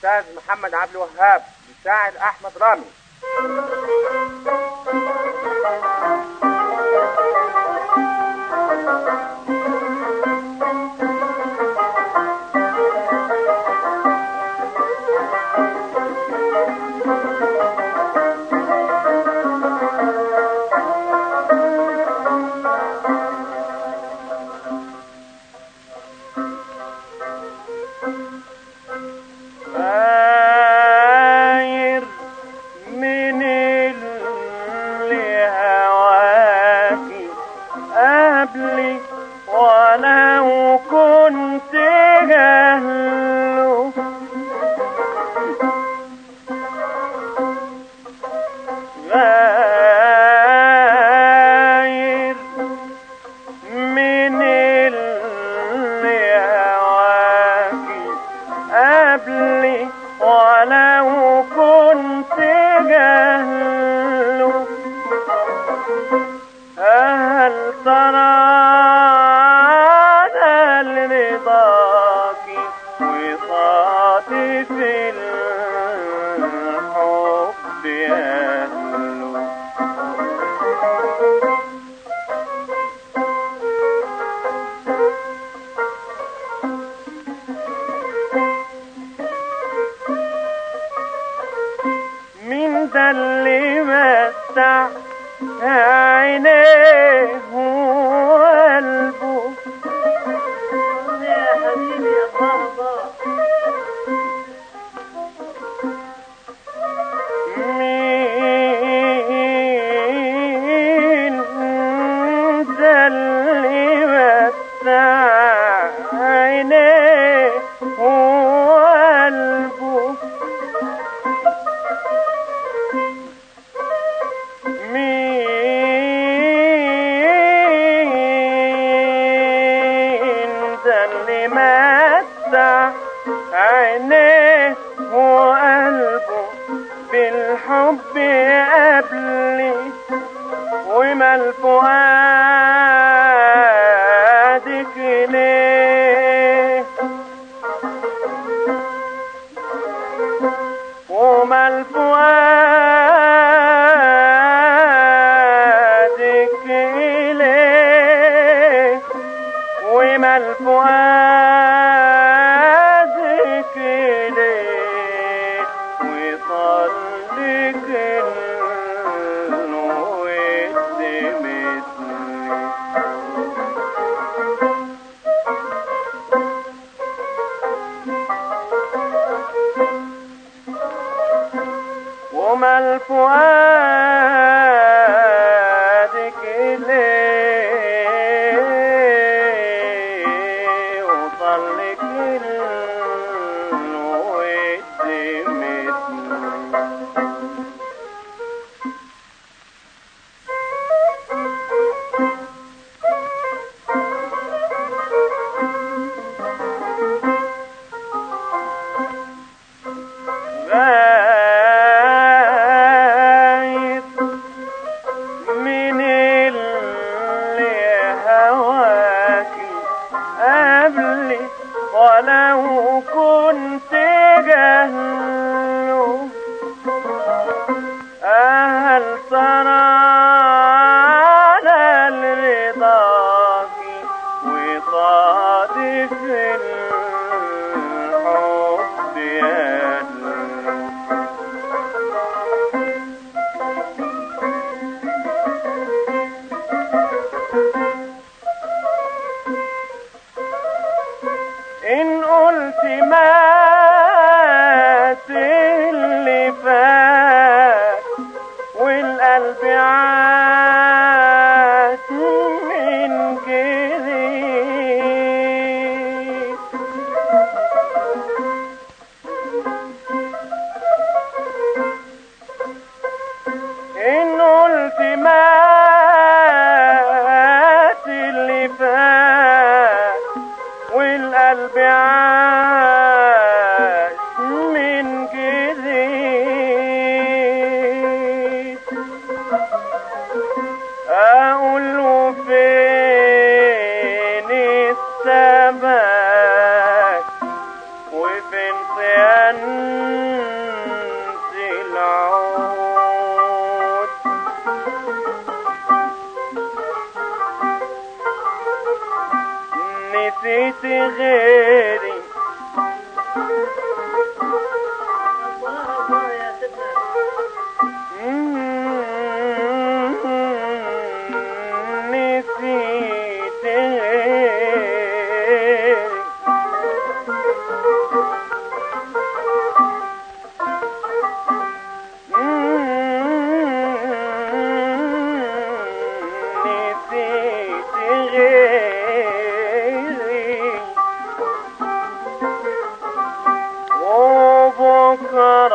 الاستاذ محمد عبد الوهاب بيساعد احمد رامي غاير من اللي هواكي قبلي ولو كنت جهله غاير من اللي هواكي قبلي ولو كنت جهله هل ترى أنا لرضاكي وصاتي في الحب أهله مين ده اللي متع عينيه وقلبه يا حبيبي يا بابا مين ده اللي متع عينيه وقلبه مين ده اللي متع عينيه وقلبه بالحب قبلي وما فؤادك ليه وما فؤادك ليه وما فؤادك ليه وصلك النويت مثلي وما الفؤادك ليه وصلك الود مثلي غايب ينسي العود نسيت غيري الله الله يا سيدنا نسيت غيري نسيت غيري وبكرة